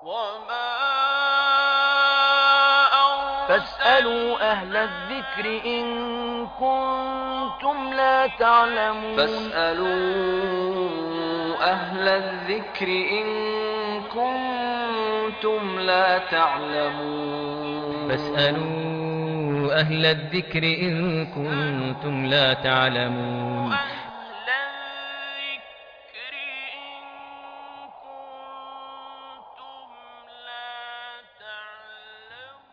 وما أرسلنا فاسألوا أهل الذكر إن كنتم لا تعلمون فاسألوا أهل الذكر إن كنتم لا تعلمون فاسألوا أهل الذكر إن كنتم لا تعلمون أهل الذكر إن كنتم لا تعلمون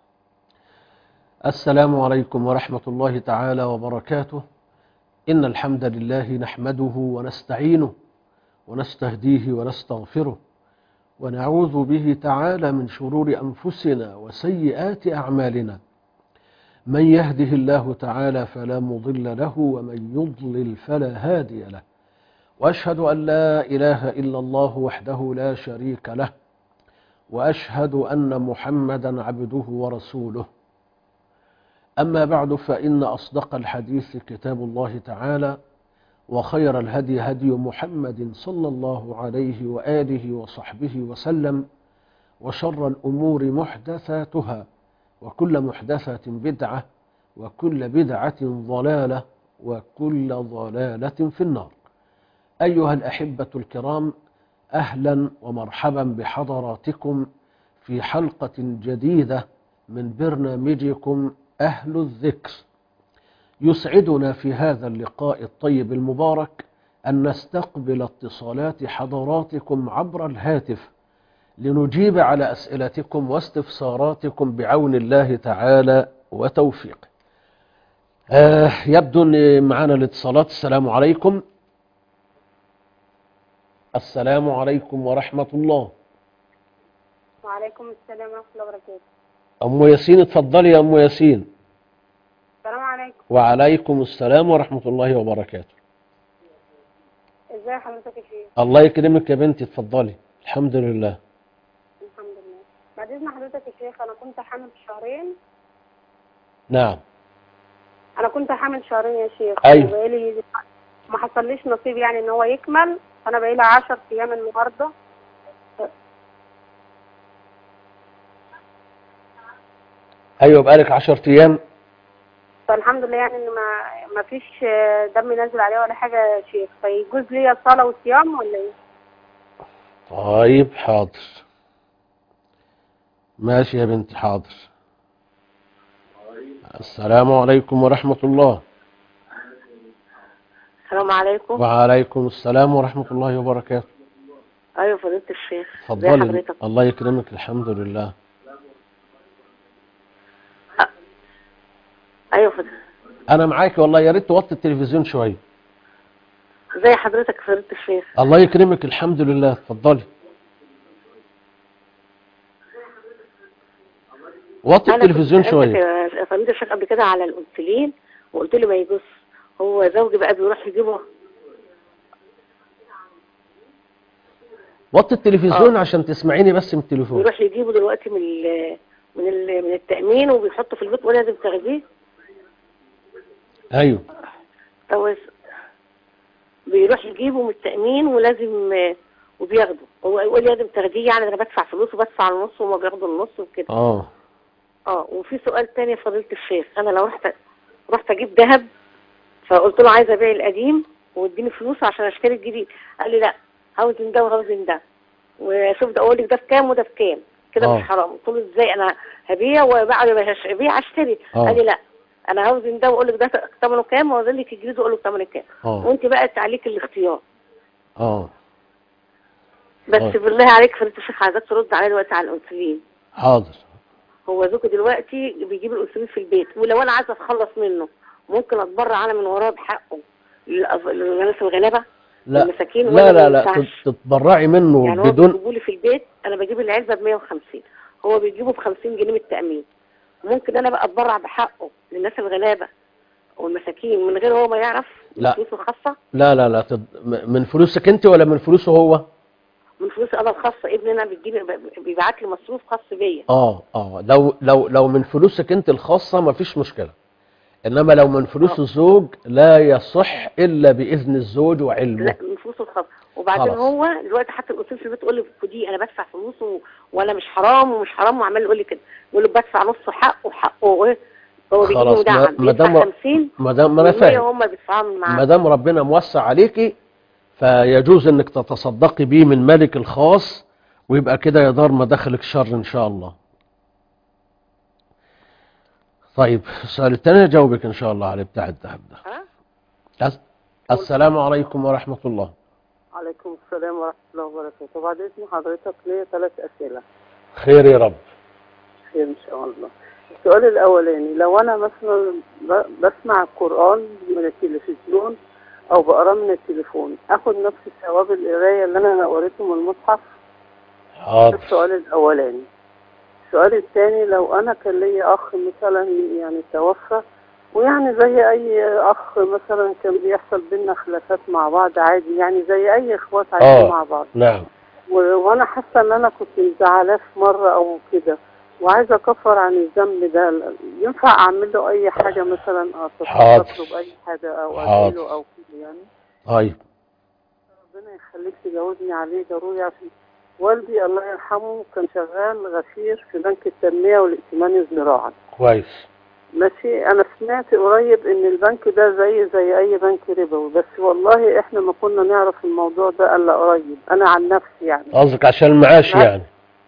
السلام عليكم ورحمة الله تعالى وبركاته إن الحمد لله نحمده ونستعينه ونستهديه ونستغفره ونعوذ به تعالى من شرور أنفسنا وسيئات أعمالنا من يهده الله تعالى فلا مضل له ومن يضلل فلا هادي له وأشهد أن لا إله إلا الله وحده لا شريك له وأشهد أن محمدا عبده ورسوله أما بعد فإن أصدق الحديث كتاب الله تعالى وخير الهدي هدي محمد صلى الله عليه وآله وصحبه وسلم وشر الأمور محدثاتها وكل محدثة بدعة وكل بدعة ضلالة وكل ضلالة في النار أيها الأحبة الكرام أهلا ومرحبا بحضراتكم في حلقة جديدة من برنامجكم أهل الذكر يسعدنا في هذا اللقاء الطيب المبارك أن نستقبل اتصالات حضراتكم عبر الهاتف لنجيب على أسئلتكم واستفساراتكم بعون الله تعالى وتوفيقه آه يبدو أن معنا الاتصالات السلام عليكم السلام عليكم ورحمة الله وعليكم السلام ورحمة الله وبركاته أم ياسين اتفضلي يا أم ياسين السلام عليكم وعليكم السلام ورحمة الله وبركاته ازي حضرتك يا شيخ الله يكرمك يا بنتي اتفضلي الحمد لله الحمد لله بعد اذن حضرتك يا شيخ انا كنت حامل شهرين نعم انا كنت حامل شهرين يا شيخ أيوة. وبقالي ما حصليش نصيب يعني ان هو يكمل فانا بقالي 10 ايام النهارده أيوة بقالك عشر أيام فالحمد لله يعني ان ما ما فيش دم نازل عليه ولا حاجه يا شيخ فيجوز لي صلاه وصيام ولا ايه طيب حاضر ماشي يا بنتي حاضر السلام عليكم ورحمة الله السلام عليكم وعليكم السلام ورحمة الله وبركاته ايوه فضيله الشيخ ازي اتفضلي حضرتك الله يكرمك الحمد لله ايوه فضيله أنا معاك والله يا ريت توطي التلفزيون شوية ازي حضرتك فضيله الشيخ الله يكرمك الحمد لله اتفضلي وطي انا التلفزيون كنت شوية سألتك يا فضيله الشيخ قبل كده على الانسولين وقلت لي ما يجوز هو زوجي بقى بيروح يجيبه وطي التلفزيون عشان تسمعيني بس من التليفون بيروح يجيبه دلوقتي من ال من ال من التامين وبيحطه في البيت ولازم تاخديه أيوه طب بيروح يجيبه من التامين ولازم وبياخده هو يقول لي لازم تاخديه يعني انا بدفع فلوس وبدفع النص وما بياخدوا النص وكده اه اه وفي سؤال تاني يا فضيلة الشيخ انا لو رحت رحت اجيب ذهب فقلت له عايزه ابيع القديم واديني فلوس عشان اشتري الجديد قال لي لا هوزن ده وهوزن ده وشوف ده اقول لك ده بكام وده بكام كده آه. مش حرام قلت له ازاي انا هبيع وبعد ما هش- ابيع اشتري آه. قال لي لا انا هوزن ده واقول لك ده ثمنه كام واوزن لك الجديد واقول لك ثمنه كام اه وانت بقى تعليك الاختيار اه بس آه. بالله عليك فضيلة الشيخ عايزاك ترد عليا دلوقتي على الانسولين حاضر هو زوجي دلوقتي بيجيب الانسولين في البيت ولو انا عايزه اتخلص منه ممكن اتبرع انا من وراه بحقه للأف- للناس الغلابه لا المساكين لا ولا لا ما لا ينفعش؟ تت- تتبرعي منه يعني هو بدون بيجيبوا لي في البيت انا بجيب العلبه ب 150 هو بيجيبه ب 50 جنيه من التامين ممكن انا بقى اتبرع بحقه للناس الغلابه والمساكين من غير هو ما يعرف لا. فلوسه الخاصه لا لا لا تد... م- من فلوسك انت ولا من فلوسه هو من فلوسي انا الخاصه ابني انا بتجيب بيبعت لي مصروف خاص بيا اه اه لو لو لو من فلوسك انت الخاصة مفيش مشكلة انما لو من فلوس آه. الزوج لا يصح الا باذن الزوج وعلمه لا من فلوسه الخاصه وبعدين خلاص. هو دلوقتي حتى الاصول في البيت تقول لي ودي انا بدفع فلوس و- ولا مش حرام ومش حرام وعمال يقول لي كده يقول له بدفع نص حق وحقه ايه هو بيجيب خلاص، مدعم ما- ما بيدفع دام- 50 ما دام ما انا و100 فاهم هم بيدفعوا معاه ما دام ربنا موسع عليكي فيجوز انك تتصدقي بيه من مالك الخاص ويبقى كده يدار مداخلك شر ان شاء الله طيب السؤال الثاني جاوبك ان شاء الله عليه بتاع الذهب ده ها؟ أس- السلام عليكم ورحمة الله عليكم السلام ورحمة الله وبركاته بعد إذن حضرتك ليا ثلاث أسئلة خير يا رب خير إن شاء الله السؤال الأولاني لو أنا مثلا ب- بسمع القرآن من التلفزيون أو بقراه من التليفون آخد نفس ثواب القراية اللي أنا قريته من المصحف ده حاضر السؤال الأولاني السؤال الثاني لو أنا كان ليا أخ مثلا يعني توفى ويعني زي أي أخ مثلا كان بيحصل بينا خلافات مع بعض عادي يعني زي أي إخوات عايشين آه. مع بعض نعم و- وانا حاسه ان انا كنت مزعلاه في مره او كده وعايزه اكفر عن الذنب ده ينفع اعمل له اي حاجه مثلا حاضر. اتصدق له باي حاجه او حاضر. اديله او كده يعني طيب ربنا يخليك تجاوبني عليه ضروري عشان والدي الله يرحمه كان شغال غفير في بنك التنميه والائتمان الزراعي كويس ماشي انا سمعت قريب ان البنك ده زي زي اي بنك ربوي بس والله احنا ما كنا نعرف الموضوع ده الا قريب انا عن نفسي يعني قصدك عشان المعاش نعم. يعني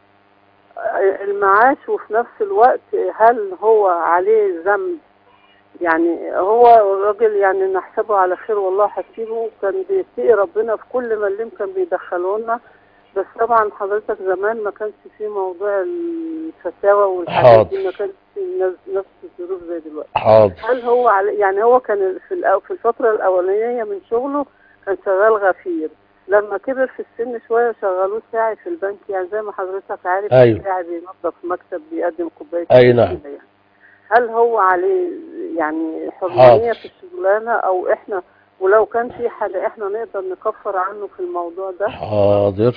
المعاش وفي نفس الوقت هل هو عليه ذنب يعني هو الراجل يعني نحسبه على خير والله حسيبه كان بيتقي ربنا في كل مليم كان بيدخله لنا بس طبعا حضرتك زمان ما كانش في موضوع الفتاوى والحاجات دي ما كانش في نفس- نفس الظروف زي دلوقتي حاضر هل هو على يعني هو كان في الأو- في الفترة الأولانية من شغله كان شغال غفير لما كبر في السن شوية شغلوه ساعي في البنك يعني زي ما حضرتك عارف أيوة. ساعي بينظف مكتب بيقدم كوباية أي شاي نعم. كده يعني. هل هو عليه يعني حاضر. حرمانية في الشغلانة أو إحنا ولو كان في حاجة إحنا نقدر نكفر عنه في الموضوع ده حاضر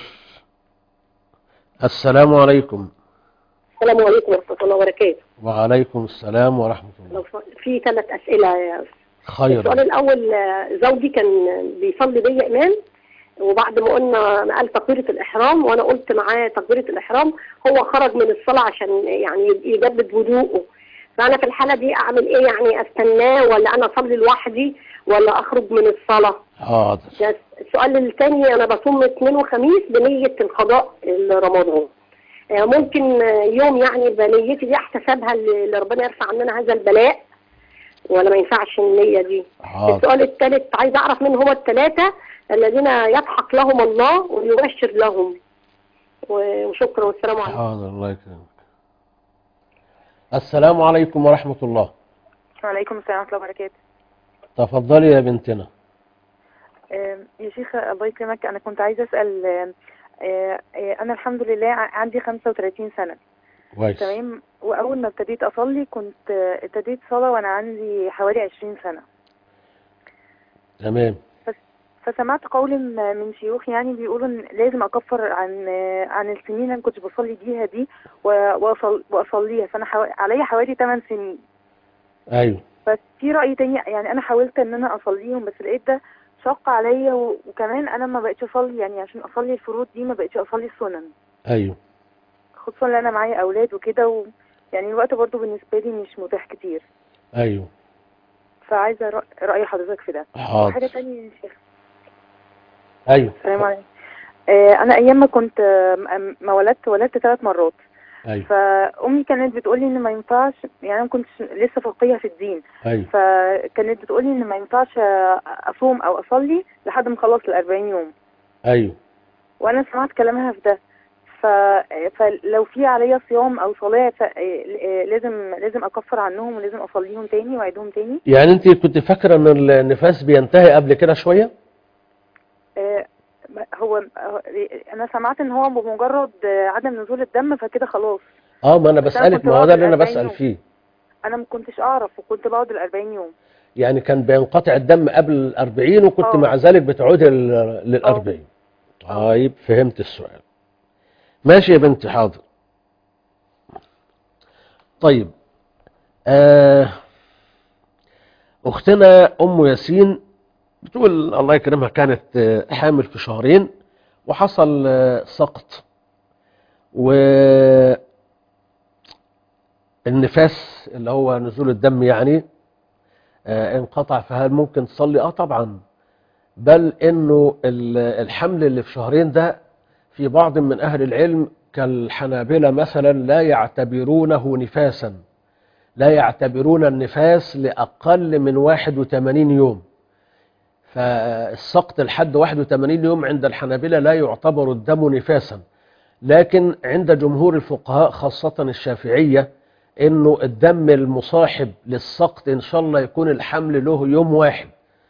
السلام عليكم السلام عليكم ورحمه الله وبركاته وعليكم السلام ورحمة الله لو ف- في ثلاث اسئله يا خير السؤال الاول آه، زوجي كان بيصلي بيا امام وبعد ما قلنا ما قال تكبيره الاحرام وانا قلت معاه تكبيره الاحرام هو خرج من الصلاه عشان يعني يجدد وضوءه فانا في الحاله دي اعمل ايه يعني استناه ولا انا اصلي لوحدي ولا اخرج من الصلاه حاضر ده السؤال الثاني انا بصوم اثنين وخميس بنيه القضاء رمضان آه، ممكن آه، يوم يعني بنيتي دي احتسبها ل- لربنا يرفع عننا هذا البلاء ولا ما ينفعش النية دي حاضر السؤال الثالث عايز اعرف من هم الثلاثة الذين يضحك لهم الله ويبشر لهم و- وشكرا والسلام عليكم حاضر الله يكرمك السلام عليكم ورحمة الله وعليكم السلام ورحمة الله وبركاته تفضلي يا بنتنا آم، يا شيخ الله يكرمك أنا كنت عايزة أسأل آم، آه، آه، أنا الحمد لله ع- عندي 35 سنة كويس تمام وأول ما ابتديت أصلي كنت آه، ابتديت صلاة وأنا عندي حوالي 20 سنة تمام فسمعت قول م- من شيوخ يعني بيقولوا إن لازم أكفر عن آه، عن السنين اللي أنا كنت بصلي بيها دي و- وأصل وأصليها فأنا حو... عليا حوالي 8 سنين ايوه بس في رأي تاني يعني أنا حاولت إن أنا أصليهم بس لقيت ده شق عليا و... وكمان أنا ما بقتش أصلي يعني عشان أصلي الفروض دي ما بقتش أصلي السنن ايوه خصوصا إن أنا معايا أولاد وكده و... يعني الوقت برضو بالنسبة لي مش متاح كتير ايوه فعايزة رأ- رأي حضرتك في ده وحاجة حاضر تانية يا شيخ ايوه السلام عليكم آه، أنا أيام ما كنت آه، م- ما ولدت ولدت ثلاث مرات ايوه فأمي كانت بتقولي إن ما ينفعش يعني أنا ما كنتش لسه فقيهة في الدين ايوه فكانت بتقولي ان ما ينفعش اصوم او اصلي لحد ما اخلص ال 40 يوم ايوه وانا سمعت كلامها في ده ف... فلو في عليا صيام او صلاه ف... لازم لازم اكفر عنهم ولازم اصليهم تاني واعيدهم تاني يعني انت كنت فاكرة ان النفاس بينتهي قبل كده شوية آه، هو هو- انا سمعت ان هو بمجرد عدم نزول الدم فكده خلاص اه ما انا بس أنا بسألك كنت ما هو بقعد ده اللي انا 40 بسأل يوم. فيه انا ما كنتش اعرف وكنت بقعد ال 40 يوم يعني كان بينقطع الدم قبل الأربعين وكنت آه. مع ذلك بتعود لل- للأربعين طيب فهمت السؤال ماشي يا بنتي حاضر طيب آه أختنا أم ياسين بتقول الله يكرمها كانت آه، حامل في شهرين وحصل آه، سقط و النفاس اللي هو نزول الدم يعني آه، انقطع فهل ممكن تصلي اه طبعا بل انه ال- الحمل اللي في شهرين ده في بعض من اهل العلم كالحنابلة مثلا لا يعتبرونه نفاسا لا يعتبرون النفاس لأقل من 81 يوم فالسقط لحد 81 يوم عند الحنابلة لا يعتبر الدم نفاسا لكن عند جمهور الفقهاء خاصة الشافعية انه الدم المصاحب للسقط ان شاء الله يكون الحمل له يوم واحد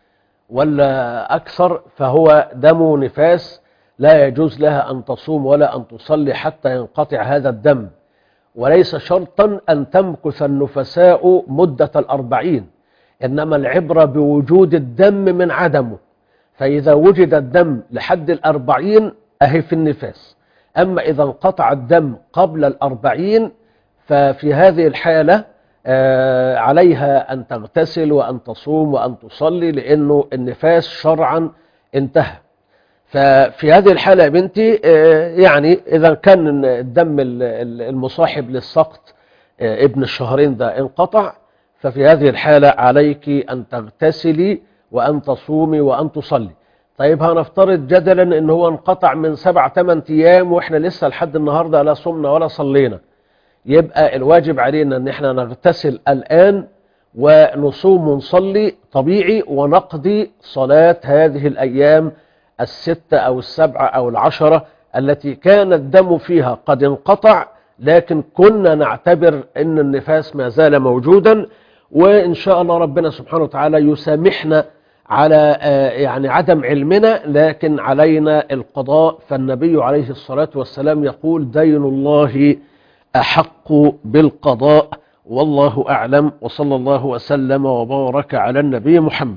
ولا اكثر فهو دم نفاس لا يجوز لها ان تصوم ولا ان تصلي حتى ينقطع هذا الدم وليس شرطا ان تمكث النفساء مدة الاربعين انما العبرة بوجود الدم من عدمه فاذا وجد الدم لحد الاربعين اهي في النفاس اما اذا انقطع الدم قبل الاربعين ففي هذه الحالة آه، عليها أن تغتسل وأن تصوم وأن تصلي لأنه النفاس شرعا انتهى ففي هذه الحالة يا بنتي آه، يعني إذا كان الدم ال- ال- المصاحب للسقط آه، ابن الشهرين ده انقطع ففي هذه الحالة عليك أن تغتسلي وأن تصومي وأن تصلي طيب هنفترض جدلا ان هو انقطع من سبع ثمان ايام واحنا لسه لحد النهارده لا صمنا ولا صلينا يبقى الواجب علينا ان احنا نغتسل الان ونصوم ونصلي طبيعي ونقضي صلاة هذه الايام الستة او السبعة او العشرة التي كان الدم فيها قد انقطع لكن كنا نعتبر ان النفاس ما زال موجودا وان شاء الله ربنا سبحانه وتعالى يسامحنا على آه، يعني عدم علمنا لكن علينا القضاء فالنبي عليه الصلاة والسلام يقول دين الله أحق بالقضاء والله أعلم وصلى الله وسلم وبارك على النبي محمد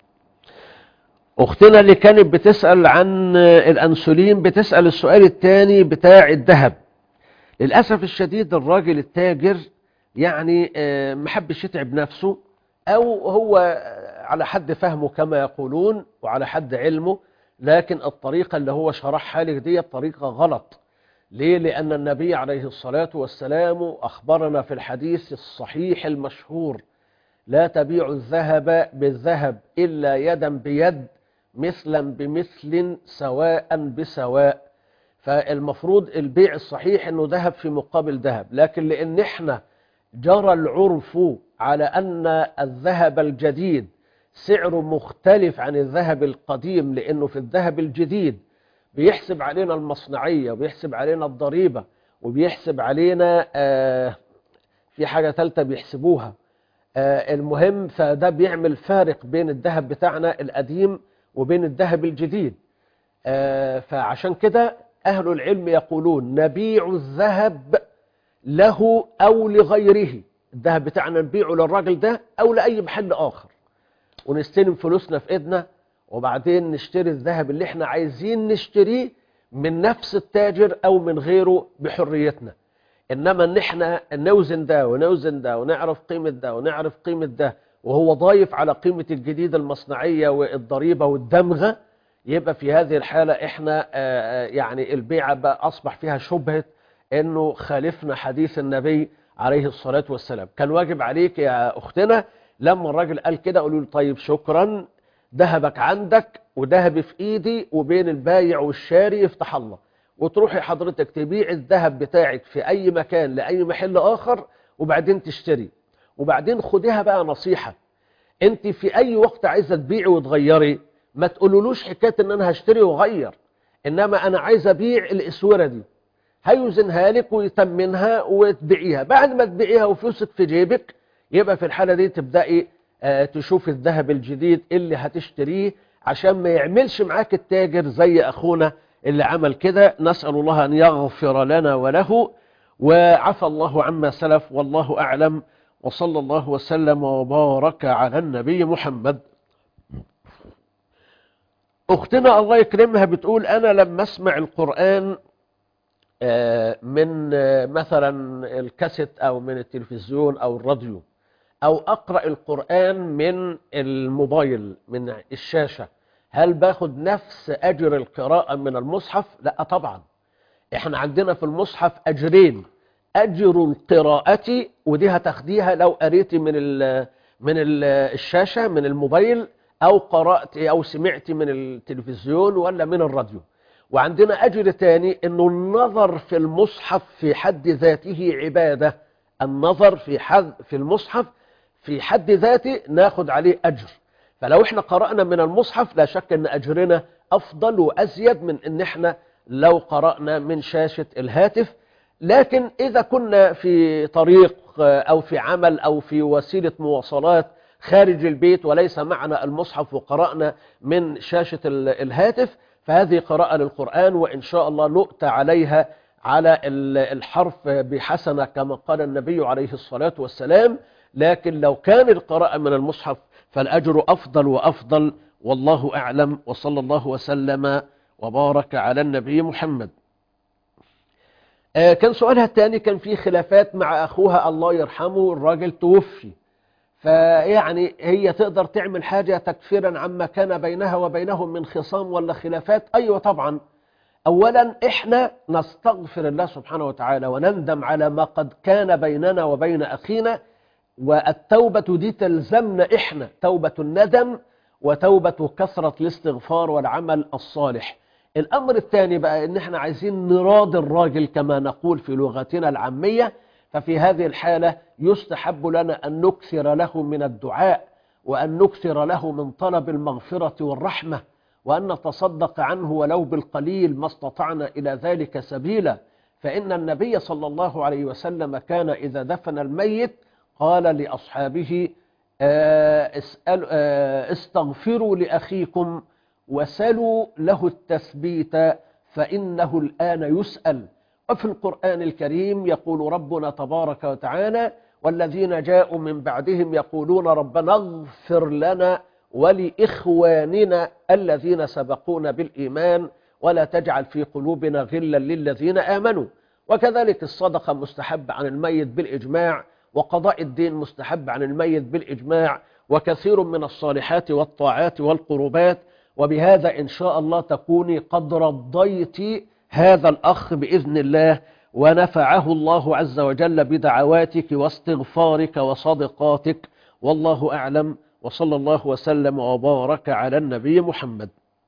أختنا اللي كانت بتسأل عن الأنسولين بتسأل السؤال الثاني بتاع الذهب للأسف الشديد الراجل التاجر يعني آه، محبش يتعب نفسه أو هو على حد فهمه كما يقولون وعلى حد علمه لكن الطريقة اللي هو شرحها لك دي طريقة غلط ليه؟ لأن النبي عليه الصلاة والسلام أخبرنا في الحديث الصحيح المشهور لا تبيع الذهب بالذهب إلا يدا بيد مثلا بمثل سواء بسواء فالمفروض البيع الصحيح انه ذهب في مقابل ذهب لكن لان احنا جرى العرف على ان الذهب الجديد سعره مختلف عن الذهب القديم لانه في الذهب الجديد بيحسب علينا المصنعية وبيحسب علينا الضريبة وبيحسب علينا آه في حاجة ثالثة بيحسبوها آه المهم فده بيعمل فارق بين الذهب بتاعنا القديم وبين الذهب الجديد آه فعشان كده أهل العلم يقولون نبيع الذهب له أو لغيره الذهب بتاعنا نبيعه للراجل ده أو لأي محل آخر ونستلم فلوسنا في إيدنا وبعدين نشتري الذهب اللي احنا عايزين نشتريه من نفس التاجر او من غيره بحريتنا انما ان احنا نوزن ده ونوزن ده ونعرف قيمة ده ونعرف قيمة ده وهو ضايف على قيمة الجديد المصنعية والضريبة والدمغة يبقى في هذه الحالة احنا آه، يعني البيعة بقى اصبح فيها شبهة انه خالفنا حديث النبي عليه الصلاة والسلام كان واجب عليك يا اختنا لما الراجل قال كده قولوا له طيب شكرا ذهبك عندك وذهبي في ايدي وبين البايع والشاري يفتح الله وتروحي حضرتك تبيع الذهب بتاعك في اي مكان لاي محل اخر وبعدين تشتري وبعدين خديها بقى نصيحة انت في اي وقت عايزة تبيعي وتغيري ما تقولولوش حكاية ان انا هشتري واغير انما انا عايز ابيع الاسورة دي هيوزنها لك ويتمنها وتبيعيها بعد ما تبيعيها وفلوسك في جيبك يبقى في الحالة دي تبدأي آه، تشوف الذهب الجديد اللي هتشتريه عشان ما يعملش معاك التاجر زي أخونا اللي عمل كده نسأل الله أن يغفر لنا وله وعفى الله عما سلف والله أعلم وصلى الله وسلم وبارك على النبي محمد أختنا الله يكرمها بتقول أنا لما أسمع القرآن آه، من آه، مثلا الكاسيت أو من التلفزيون أو الراديو أو أقرأ القرآن من الموبايل من الشاشة هل باخد نفس أجر القراءة من المصحف؟ لا طبعا احنا عندنا في المصحف أجرين أجر القراءة ودي هتاخديها لو قريتي من ال من ال الشاشة من الموبايل أو قرأت أو سمعت من التلفزيون ولا من الراديو وعندنا أجر تاني أنه النظر في المصحف في حد ذاته عبادة النظر في حد في المصحف في حد ذاته ناخد عليه أجر فلو احنا قرأنا من المصحف لا شك أن أجرنا أفضل وأزيد من أن احنا لو قرأنا من شاشة الهاتف لكن إذا كنا في طريق أو في عمل أو في وسيلة مواصلات خارج البيت وليس معنا المصحف وقرأنا من شاشة الهاتف فهذه قراءة للقرآن وإن شاء الله نؤتى عليها على الحرف بحسنة كما قال النبي عليه الصلاة والسلام لكن لو كان القراءة من المصحف فالأجر أفضل وأفضل والله أعلم وصلى الله وسلم وبارك على النبي محمد كان سؤالها الثاني كان في خلافات مع أخوها الله يرحمه الراجل توفي فيعني هي تقدر تعمل حاجة تكفيرا عما كان بينها وبينهم من خصام ولا خلافات أيوة طبعا أولا إحنا نستغفر الله سبحانه وتعالى ونندم على ما قد كان بيننا وبين أخينا والتوبة دي تلزمنا إحنا توبة الندم وتوبة كثرة الاستغفار والعمل الصالح الأمر الثاني بقى إن إحنا عايزين نراضي الراجل كما نقول في لغتنا العامية ففي هذه الحالة يستحب لنا أن نكثر له من الدعاء وأن نكثر له من طلب المغفرة والرحمة وأن نتصدق عنه ولو بالقليل ما استطعنا إلى ذلك سبيلا فإن النبي صلى الله عليه وسلم كان إذا دفن الميت قال لأصحابه اسأل استغفروا لأخيكم وسلوا له التثبيت فإنه الآن يسأل وفي القرآن الكريم يقول ربنا تبارك وتعالى والذين جاءوا من بعدهم يقولون ربنا اغفر لنا ولإخواننا الذين سبقونا بالإيمان ولا تجعل في قلوبنا غلا للذين آمنوا وكذلك الصدقة مستحب عن الميت بالإجماع وقضاء الدين مستحب عن الميت بالإجماع وكثير من الصالحات والطاعات والقربات وبهذا إن شاء الله تكوني قد رضيت هذا الأخ بإذن الله ونفعه الله عز وجل بدعواتك واستغفارك وصدقاتك والله أعلم وصلى الله وسلم وبارك على النبي محمد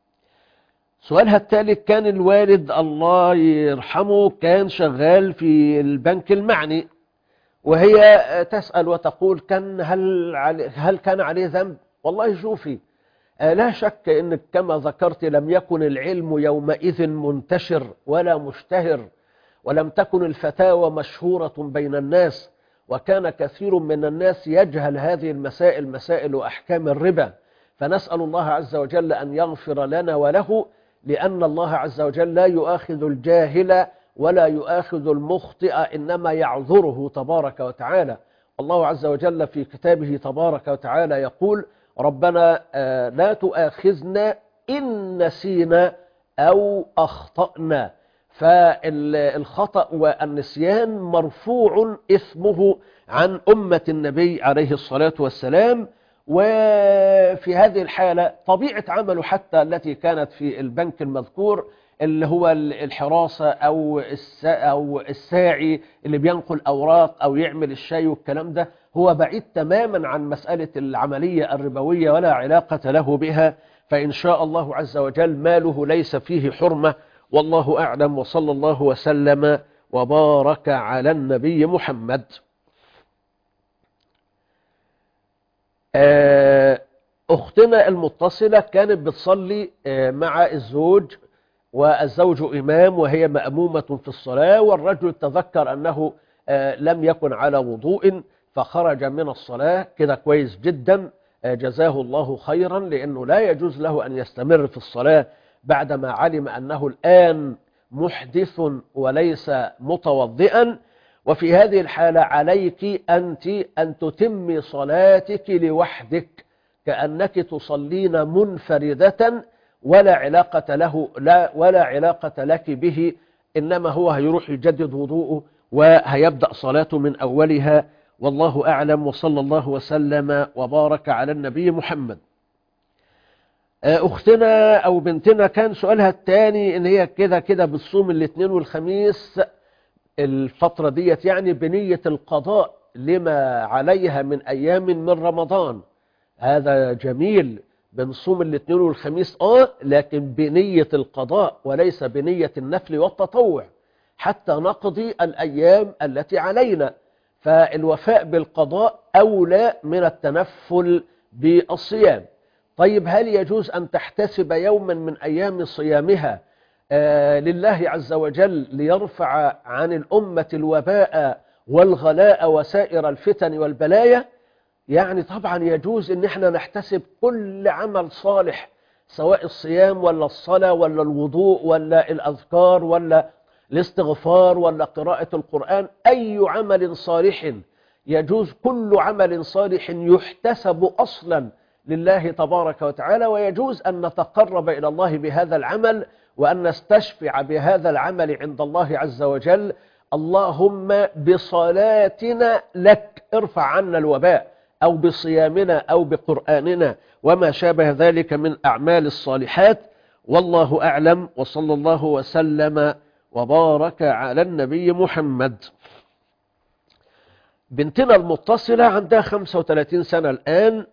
سؤالها الثالث كان الوالد الله يرحمه كان شغال في البنك المعني وهي تسأل وتقول كان هل, هل كان عليه ذنب والله شوفي لا شك انك كما ذكرت لم يكن العلم يومئذ منتشر ولا مشتهر ولم تكن الفتاوى مشهورة بين الناس وكان كثير من الناس يجهل هذه المسائل مسائل وأحكام الربا فنسأل الله عز وجل أن يغفر لنا وله لأن الله عز وجل لا يؤاخذ الجاهل ولا يؤاخذ المخطئ إنما يعذره تبارك وتعالى الله عز وجل في كتابه تبارك وتعالى يقول ربنا لا تؤاخذنا إن نسينا أو أخطأنا فالخطأ والنسيان مرفوع إثمه عن أمة النبي عليه الصلاة والسلام وفي هذه الحالة طبيعة عمله حتى التي كانت في البنك المذكور اللي هو الحراسة أو أو الساعي اللي بينقل أوراق أو يعمل الشاي والكلام ده هو بعيد تماما عن مسألة العملية الربوية ولا علاقة له بها فإن شاء الله عز وجل ماله ليس فيه حرمة والله أعلم وصلى الله وسلم وبارك على النبي محمد أختنا المتصلة كانت بتصلي مع الزوج والزوج إمام وهي مأمومة في الصلاة والرجل تذكر أنه لم يكن على وضوء فخرج من الصلاة كده كويس جدا جزاه الله خيرا لأنه لا يجوز له أن يستمر في الصلاة بعدما علم أنه الآن محدث وليس متوضئا وفي هذه الحالة عليك أنت أن تتمي صلاتك لوحدك كأنك تصلين منفردة ولا علاقة له لا ولا علاقة لك به إنما هو هيروح يجدد وضوءه وهيبدأ صلاته من أولها والله أعلم وصلى الله وسلم وبارك على النبي محمد آه، أختنا أو بنتنا كان سؤالها الثاني إن هي كده كده بتصوم الاثنين والخميس الفترة ديت يعني بنية القضاء لما عليها من أيام من رمضان هذا جميل بنصوم الاثنين والخميس آه لكن بنية القضاء وليس بنية النفل والتطوع حتى نقضي الأيام التي علينا فالوفاء بالقضاء أولى من التنفل بالصيام طيب هل يجوز أن تحتسب يوما من أيام صيامها آه لله عز وجل ليرفع عن الأمة الوباء والغلاء وسائر الفتن والبلايا يعني طبعا يجوز ان احنا نحتسب كل عمل صالح سواء الصيام ولا الصلاة ولا الوضوء ولا الأذكار ولا الاستغفار ولا قراءة القرآن أي عمل صالح يجوز كل عمل صالح يحتسب أصلا لله تبارك وتعالى ويجوز أن نتقرب إلى الله بهذا العمل وأن نستشفع بهذا العمل عند الله عز وجل اللهم بصلاتنا لك ارفع عنا الوباء أو بصيامنا أو بقرآننا وما شابه ذلك من أعمال الصالحات والله أعلم وصلى الله وسلم وبارك على النبي محمد بنتنا المتصلة عندها 35 سنة الآن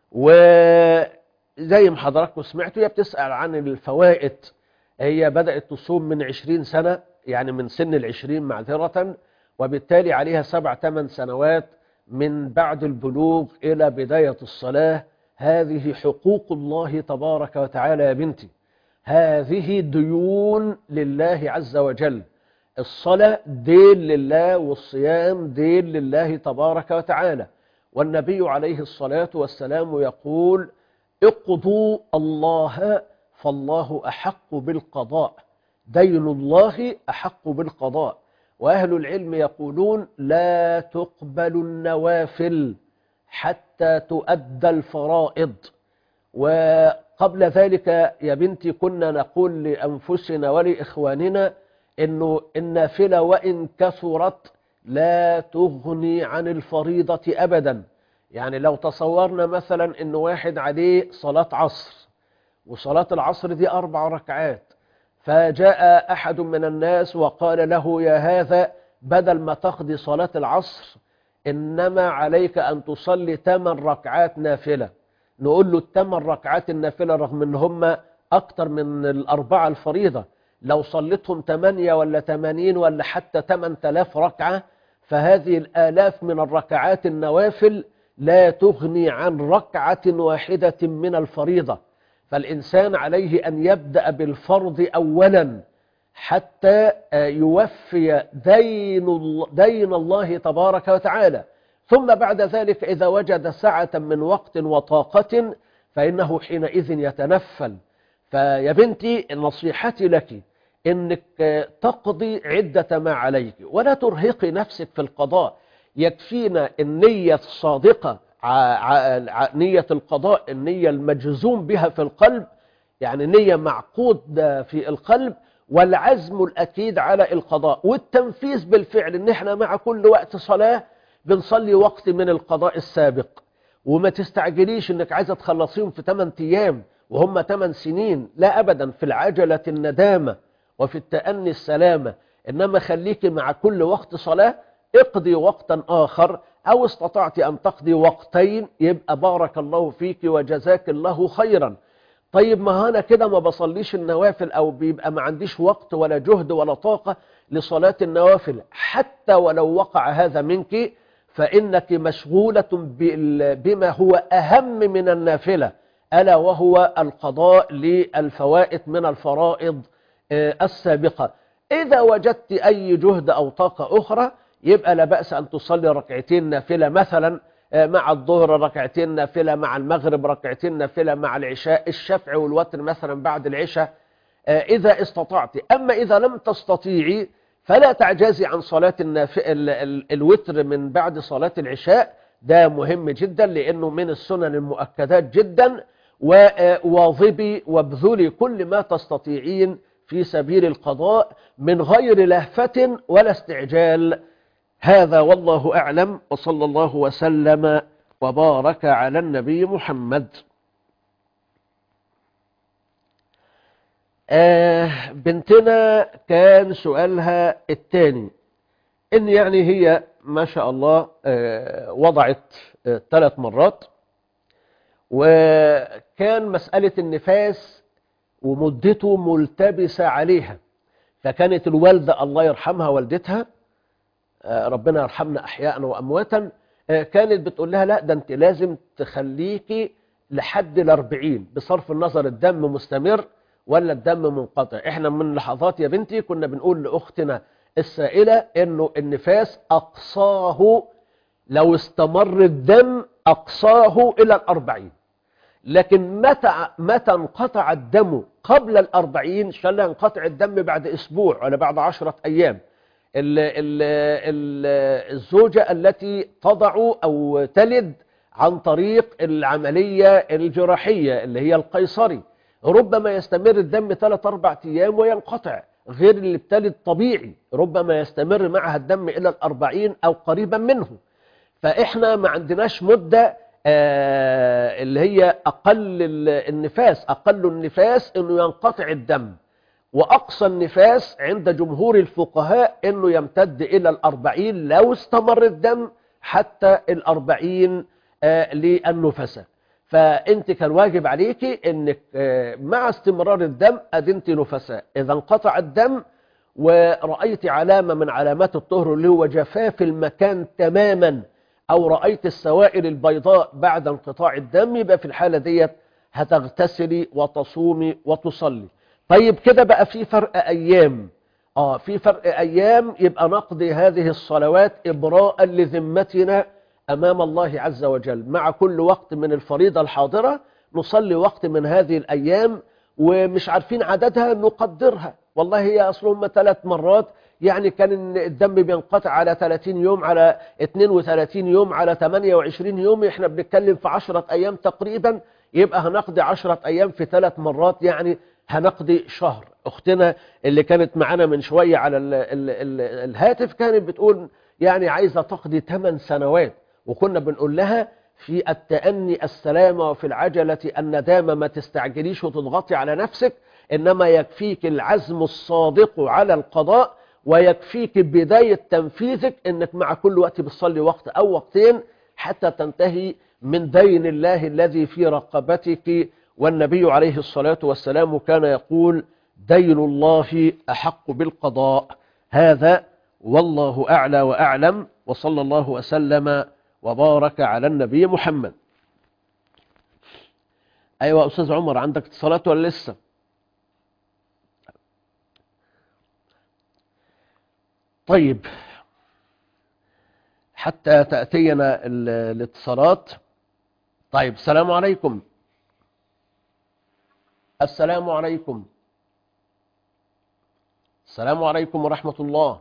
وزي ما حضراتكم سمعتوا هي بتسأل عن الفوائد هي بدأت تصوم من 20 سنة يعني من سن العشرين معذرة وبالتالي عليها سبع ثمان سنوات من بعد البلوغ إلى بداية الصلاة هذه حقوق الله تبارك وتعالى يا بنتي هذه ديون لله عز وجل الصلاة دين لله والصيام دين لله تبارك وتعالى والنبي عليه الصلاة والسلام يقول اقضوا الله فالله أحق بالقضاء دين الله أحق بالقضاء وأهل العلم يقولون لا تقبل النوافل حتى تؤدى الفرائض وقبل ذلك يا بنتي كنا نقول لأنفسنا ولإخواننا إنه النافلة وإن كثرت لا تغني عن الفريضة أبدا يعني لو تصورنا مثلا إنه واحد عليه صلاة عصر وصلاة العصر دي أربع ركعات فجاء أحد من الناس وقال له يا هذا بدل ما تقضي صلاة العصر إنما عليك أن تصلي ثمان ركعات نافلة نقول له الثمان ركعات النافلة رغم أن هم أكتر من الأربعة الفريضة لو صليتهم ثمانية ولا ثمانين ولا حتى ثمان تلاف ركعة فهذه الآلاف من الركعات النوافل لا تغني عن ركعة واحدة من الفريضة فالإنسان عليه أن يبدأ بالفرض أولا حتى يوفي دين, دين الله تبارك وتعالى ثم بعد ذلك إذا وجد سعة من وقت وطاقة فإنه حينئذ يتنفل فيا بنتي نصيحتي لك إنك تقضي عدة ما عليك ولا ترهقي نفسك في القضاء يكفينا النية الصادقة نية القضاء النية المجزوم بها في القلب يعني نية معقود في القلب والعزم الأكيد على القضاء والتنفيذ بالفعل ان احنا مع كل وقت صلاة بنصلي وقت من القضاء السابق وما تستعجليش انك عايزة تخلصيهم في 8 ايام وهم 8 سنين لا ابدا في العجلة الندامة وفي التأني السلامة انما خليك مع كل وقت صلاة اقضي وقتا آخر أو استطعت أن تقضي وقتين يبقى بارك الله فيك وجزاك الله خيرا طيب ما أنا كده ما بصليش النوافل أو بيبقى ما عنديش وقت ولا جهد ولا طاقة لصلاة النوافل حتى ولو وقع هذا منك فإنك مشغولة بما هو أهم من النافلة ألا وهو القضاء للفوائد من الفرائض السابقة إذا وجدت أي جهد أو طاقة أخرى يبقى لا بأس أن تصلي ركعتين نافلة مثلا مع الظهر ركعتين نافلة مع المغرب ركعتين نافلة مع العشاء الشفع والوتر مثلا بعد العشاء إذا استطعت أما إذا لم تستطيعي فلا تعجزي عن صلاة الناف... ال... ال... الوتر من بعد صلاة العشاء ده مهم جدا لأنه من السنن المؤكدات جدا وواظبي وابذلي كل ما تستطيعين في سبيل القضاء من غير لهفة ولا استعجال هذا والله أعلم وصلى الله وسلم وبارك على النبي محمد آه بنتنا كان سؤالها الثاني ان يعني هي ما شاء الله آه وضعت آه ثلاث مرات وكان مسألة النفاس ومدته ملتبسة عليها فكانت الوالدة الله يرحمها والدتها آه ربنا يرحمنا أحياء وأمواتا آه كانت بتقول لها لا ده انت لازم تخليكي لحد الأربعين بصرف النظر الدم مستمر ولا الدم منقطع احنا من لحظات يا بنتي كنا بنقول لأختنا السائلة انه النفاس أقصاه لو استمر الدم أقصاه إلى الأربعين لكن متى متى انقطع الدم قبل الأربعين إن شاء الله ينقطع الدم بعد أسبوع ولا بعد عشرة أيام ال ال ال الزوجة التي تضع أو تلد عن طريق العملية الجراحية اللي هي القيصري ربما يستمر الدم 3-4 أيام وينقطع غير اللي بتلد طبيعي ربما يستمر معها الدم إلى الأربعين أو قريبا منه فإحنا ما عندناش مدة آه اللي هي أقل النفاس أقل النفاس أنه ينقطع الدم وأقصى النفاس عند جمهور الفقهاء أنه يمتد إلى الأربعين لو استمر الدم حتى الأربعين آه للنفسة فأنت كان واجب عليك أنك آه مع استمرار الدم أدنت نفساء إذا انقطع الدم ورأيت علامة من علامات الطهر اللي هو جفاف المكان تماما أو رأيت السوائل البيضاء بعد انقطاع الدم يبقى في الحالة ديت هتغتسلي وتصومي وتصلي طيب كده بقى في فرق أيام آه في فرق أيام يبقى نقضي هذه الصلوات إبراء لذمتنا أمام الله عز وجل مع كل وقت من الفريضة الحاضرة نصلي وقت من هذه الأيام ومش عارفين عددها نقدرها والله هي أصلهم ثلاث مرات يعني كان الدم بينقطع على 30 يوم على 32 يوم على 28 يوم احنا بنتكلم في 10 أيام تقريبا يبقى هنقضي 10 أيام في ثلاث مرات يعني هنقضي شهر أختنا اللي كانت معانا من شوية على ال ال ال الهاتف كانت بتقول يعني عايزة تقضي 8 سنوات وكنا بنقول لها في التأني السلامة وفي العجلة الندامة ما تستعجليش وتضغطي على نفسك إنما يكفيك العزم الصادق على القضاء ويكفيك بداية تنفيذك إنك مع كل وقت بتصلي وقت أو وقتين حتى تنتهي من دين الله الذي في رقبتك والنبي عليه الصلاة والسلام كان يقول دين الله أحق بالقضاء هذا والله أعلى وأعلم وصلى الله وسلم وبارك على النبي محمد أيوة أستاذ عمر عندك اتصالات ولا لسه طيب حتى تأتينا الاتصالات طيب السلام عليكم السلام عليكم السلام عليكم ورحمة الله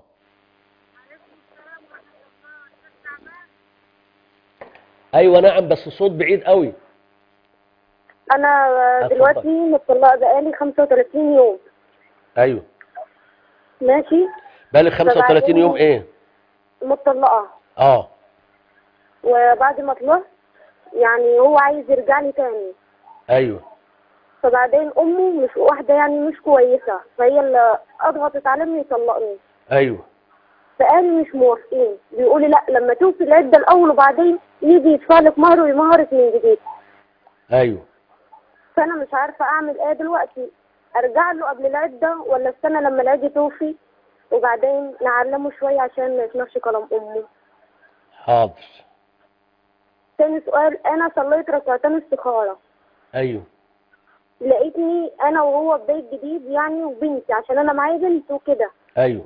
ايوه نعم بس الصوت بعيد قوي انا اتفضل. دلوقتي مطلقه بقالي 35 يوم ايوه ماشي بالك 35 يوم ايه مطلقه اه وبعد ما طلعت يعني هو عايز يرجع لي تاني ايوه فبعدين امه مش واحده يعني مش كويسه فهي اللي اضغطت عليه انه يطلقني ايوه فقالوا مش موافقين بيقولي لا لما توفي العده الاول وبعدين يجي يدفع لك مهر ويمهرك من جديد ايوه فانا مش عارفه اعمل ايه دلوقتي ارجع له قبل العده ولا استنى لما العده توفي وبعدين نعلمه شويه عشان ما يسمعش كلام امه حاضر تاني سؤال انا صليت ركعتين استخاره ايوه لقيتني انا وهو في بيت جديد يعني وبنتي عشان انا معايا بنت وكده ايوه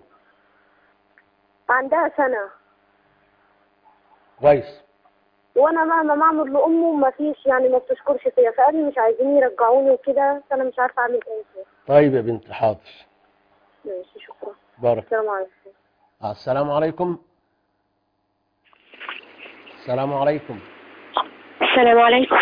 عندها سنه كويس وانا مهما ما اعمل لامه ما فيش يعني ما بتشكرش فيا فقال لي مش عايزين يرجعوني وكده فانا مش عارفه اعمل ايه فيها. طيب يا بنت حاضر ماشي شكرا بارك السلام عليكم آه، السلام عليكم السلام عليكم السلام عليكم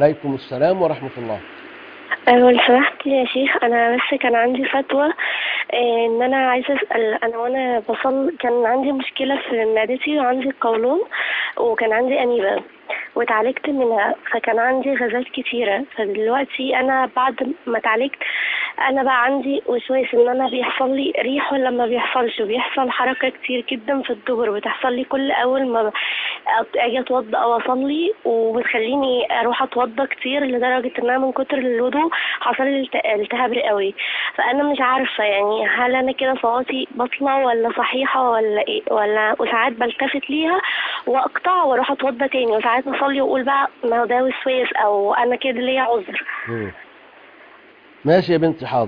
وعليكم السلام ورحمة الله أيوة لو سمحت يا شيخ أنا بس كان عندي فتوى آه، ان انا عايزه اسال انا وانا بصل كان عندي مشكله في معدتي وعندي قولون وكان عندي انيبا واتعالجت منها فكان عندي غازات كتيره فدلوقتي انا بعد ما اتعالجت انا بقى عندي وسواس ان انا بيحصل لي ريح ولا ما بيحصلش بيحصل حركه كتير جدا في الدبر بتحصل لي كل اول ما اجي اتوضى او اصلي وبتخليني اروح اتوضى كتير لدرجه ان انا من كتر الوضوء حصل لي الت- التهاب رئوي فانا مش عارفه يعني هل انا كده صلاتي بطلع ولا صحيحه ولا ايه ولا وساعات بلتفت ليها واقطع واروح اتوضى تاني وساعات اصلي واقول بقى ما هو ده وسواس او انا كده ليا عذر مم. ماشي يا بنتي حاضر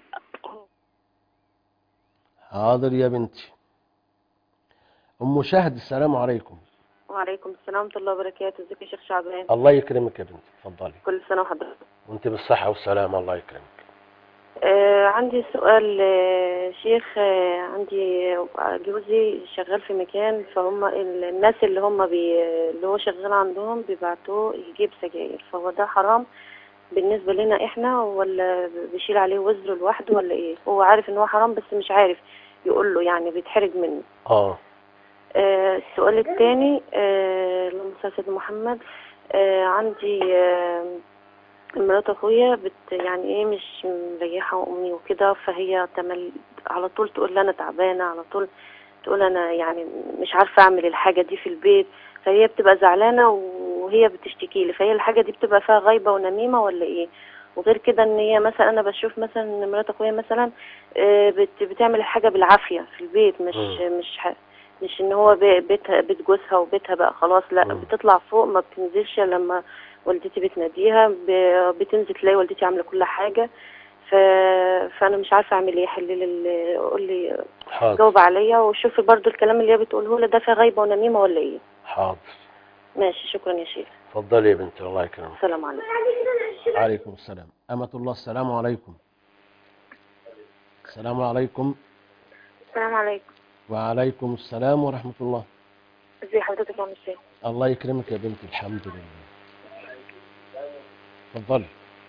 حاضر يا بنتي أم شهد السلام عليكم وعليكم السلام ورحمة الله وبركاته ازيك يا شيخ شعبان الله يكرمك يا بنتي اتفضلي كل سنة وحضرتك وانت بالصحة والسلامة الله يكرمك آه عندي سؤال آه شيخ آه عندي جوزي شغال في مكان فهم ال- الناس اللي هم بي اللي هو شغال عندهم بيبعتوه يجيب سجاير فهو ده حرام بالنسبة لنا احنا ولا بيشيل عليه وزر لوحده ولا ايه هو عارف ان هو حرام بس مش عارف يقول له يعني بيتحرج منه اه آه، السؤال الثاني اللهم صل على سيدنا محمد آه، عندي آه، مرات اخويا بت يعني ايه مش مريحه امي وكده فهي تمل على طول تقول لي انا تعبانه على طول تقول انا يعني مش عارفه اعمل الحاجه دي في البيت فهي بتبقى زعلانه وهي بتشتكي لي فهي الحاجه دي بتبقى فيها غيبه ونميمه ولا ايه وغير كده ان هي مثلا انا بشوف مثلا إن مرات اخويا مثلا آه، بت بتعمل الحاجه بالعافيه في البيت مش مش ح- مش ان هو بي- بيتها بيت جوزها وبيتها بقى خلاص لا بتطلع فوق ما بتنزلش إلا لما والدتي بتناديها ب- بتنزل تلاقي والدتي عامله كل حاجه ف... فانا مش عارفه اعمل ايه حل لي قول لي حاضر جاوب عليا وشوفي برضو الكلام اللي هي بتقوله لي ده فيه غيبه ونميمه ولا ايه حاضر ماشي شكرا يا شيخ اتفضلي يا بنتي الله يكرمك السلام عليكم عليكم السلام أمة الله السلام عليكم السلام عليكم السلام عليكم وعليكم السلام ورحمة الله ازي حضرتك يا عم الشيخ الله يكرمك يا بنتي الحمد لله اتفضلي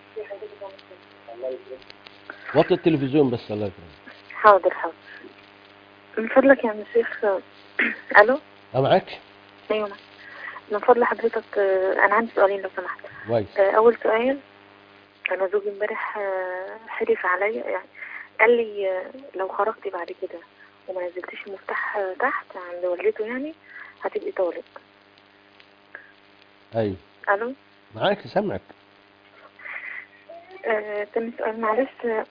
وطي التلفزيون بس الله يكرمك حاضر حاضر من فضلك يا عم الشيخ الو أه معاك ايوه من فضل حضرتك آه، انا عندي سؤالين لو سمحت كويس آه، اول سؤال انا زوجي امبارح آه، حلف عليا يعني قال لي آه، لو خرجتي بعد كده وما نزلتيش المفتاح آه، تحت عند والدته يعني هتبقي طالق أيوه الو معاك سامعك آه، تاني سؤال معلش آه،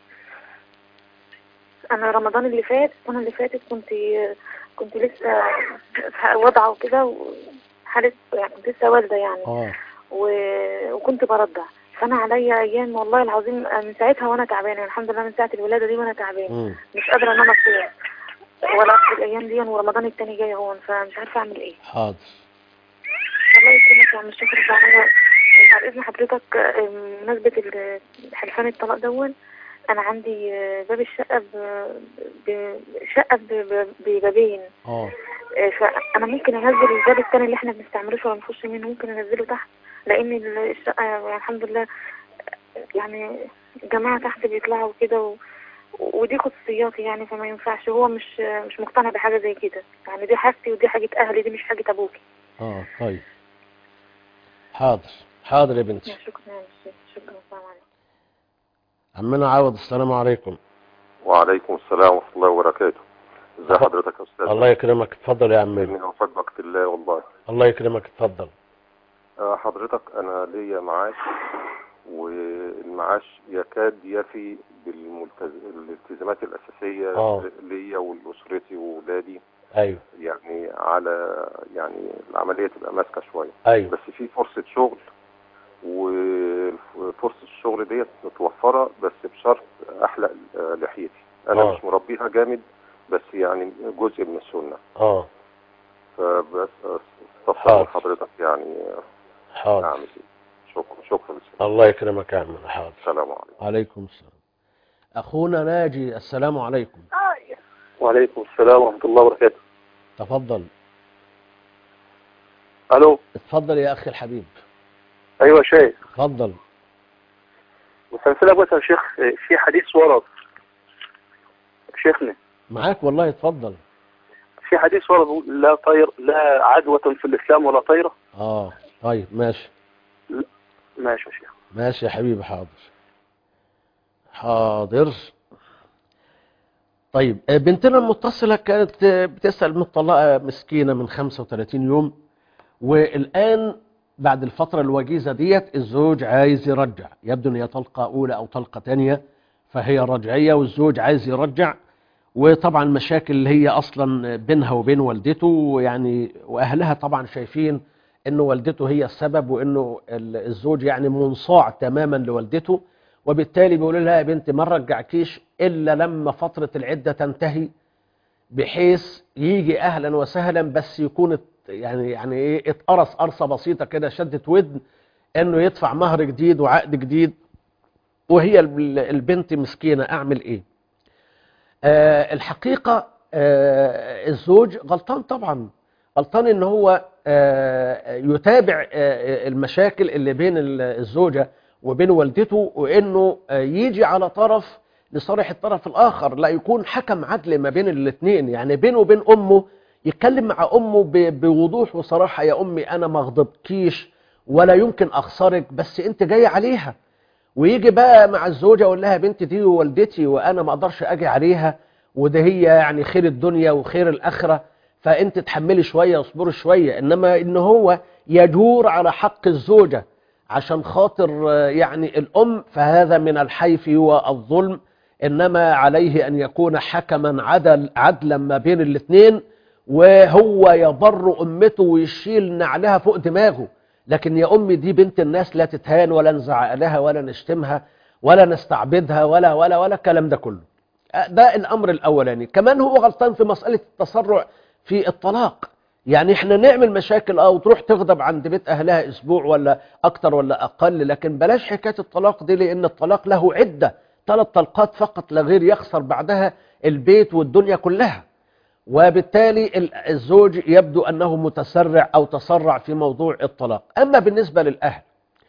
انا رمضان اللي فات السنه اللي فاتت كنت آه، كنت لسه في وضعه وكده وحالة يعني كنت لسه والده يعني اه و... وكنت برضع فانا عليا ايام والله العظيم من ساعتها وانا تعبانه يعني الحمد لله من ساعه الولاده دي وانا تعبانه مم. مش قادره ان انا اصوم ولا اقضي الايام دي ورمضان التاني جاي هون فمش عارفه اعمل ايه حاضر الله يكرمك يا عم الشيخ رفاعية بعد اذن حضرتك آه، بمناسبه ال- حلفان الطلاق دون انا عندي آه، باب الشقه ب... ب... شقه ب... ب... ببابين اه آه، فانا ممكن انزل الباب التاني اللي احنا بنستعملوش ولا نخش منه ممكن انزله تحت لان ال- الشقه يعني الحمد لله يعني جماعه تحت بيطلعوا كده و... ودي خصوصياتي يعني فما ينفعش هو مش مش مقتنع بحاجه زي كده يعني دي حاجتي ودي حاجه اهلي دي مش حاجه ابوكي اه طيب حاضر حاضر يا بنتي شكرا يا شيخ شكرا السلام عليكم عمنا عوض السلام عليكم وعليكم السلام ورحمة الله وبركاته ازي حضرتك يا استاذ الله يكرمك اتفضل يا عمي اني اوفقك الله والله الله يكرمك اتفضل آه، حضرتك انا ليا معاش والمعاش يكاد يفي بالالتزامات الاساسيه آه. ليا ولاسرتي واولادي ايوه يعني على يعني العمليه تبقى ماسكه شويه ايوه بس في فرصه شغل وفرصه الشغل ديت متوفره بس بشرط احلق آه، لحيتي انا آه. مش مربيها جامد بس يعني جزء من السنه اه فبس استفسر حاضر. حضرتك يعني حاضر اعمل ايه شكرا شكرا الله يكرمك يا عمنا حاضر السلام عليكم عليكم السلام اخونا ناجي السلام عليكم وعليكم السلام ورحمة الله وبركاته تفضل ألو اتفضل يا اخي الحبيب أيوة يا شيخ اتفضل مسلسلة بس يا شيخ في حديث ورد شيخنا معاك والله اتفضل في حديث ورد بيقول لا طير لا عدوة في الإسلام ولا طيرة اه طيب ماشي ماشي يا شيخ ماشي يا حبيبي حاضر حاضر طيب آه، بنتنا المتصلة كانت آه، بتسأل مطلقة مسكينة من 35 يوم والآن بعد الفترة الوجيزة ديت الزوج عايز يرجع يبدو ان هي طلقة أولى أو طلقة تانية فهي رجعية والزوج عايز يرجع وطبعا المشاكل اللي هي أصلا بينها وبين والدته يعني وأهلها طبعا شايفين انه والدته هي السبب وانه ال- الزوج يعني منصاع تماما لوالدته وبالتالي بيقول لها يا بنتي ما نرجعكيش الا لما فتره العده تنتهي بحيث يجي اهلا وسهلا بس يكون ات- يعني يعني ايه اتقرص قرصه بسيطه كده شدت ودن انه يدفع مهر جديد وعقد جديد وهي ال- البنت مسكينه اعمل ايه؟ آه الحقيقه آه الزوج غلطان طبعا غلطان ان هو آه، يتابع آه، المشاكل اللي بين ال- الزوجة وبين والدته وانه آه، يجي على طرف لصالح الطرف الاخر لا يكون حكم عدل ما بين الاثنين يعني بينه وبين امه يتكلم مع امه ب- بوضوح وصراحة يا امي انا ما اغضبكيش ولا يمكن اخسرك بس انت جاي عليها ويجي بقى مع الزوجة يقول لها بنتي دي والدتي وانا ما اقدرش اجي عليها وده هي يعني خير الدنيا وخير الاخره فانت تحملي شويه واصبري شويه انما ان هو يجور على حق الزوجه عشان خاطر آه، يعني الام فهذا من الحيف والظلم انما عليه ان يكون حكما عدل عدلا ما بين الاثنين وهو يبر امته ويشيل نعلها فوق دماغه لكن يا امي دي بنت الناس لا تتهان ولا نزعق لها ولا نشتمها ولا نستعبدها ولا ولا ولا الكلام ده كله ده الامر الاولاني كمان هو غلطان في مساله التسرع في الطلاق يعني احنا نعمل مشاكل او تروح تغضب عند بيت اهلها اسبوع ولا اكتر ولا اقل لكن بلاش حكايه الطلاق دي لان الطلاق له عده ثلاث طلقات فقط لا غير يخسر بعدها البيت والدنيا كلها وبالتالي ال- الزوج يبدو انه متسرع او تسرع في موضوع الطلاق اما بالنسبه للاهل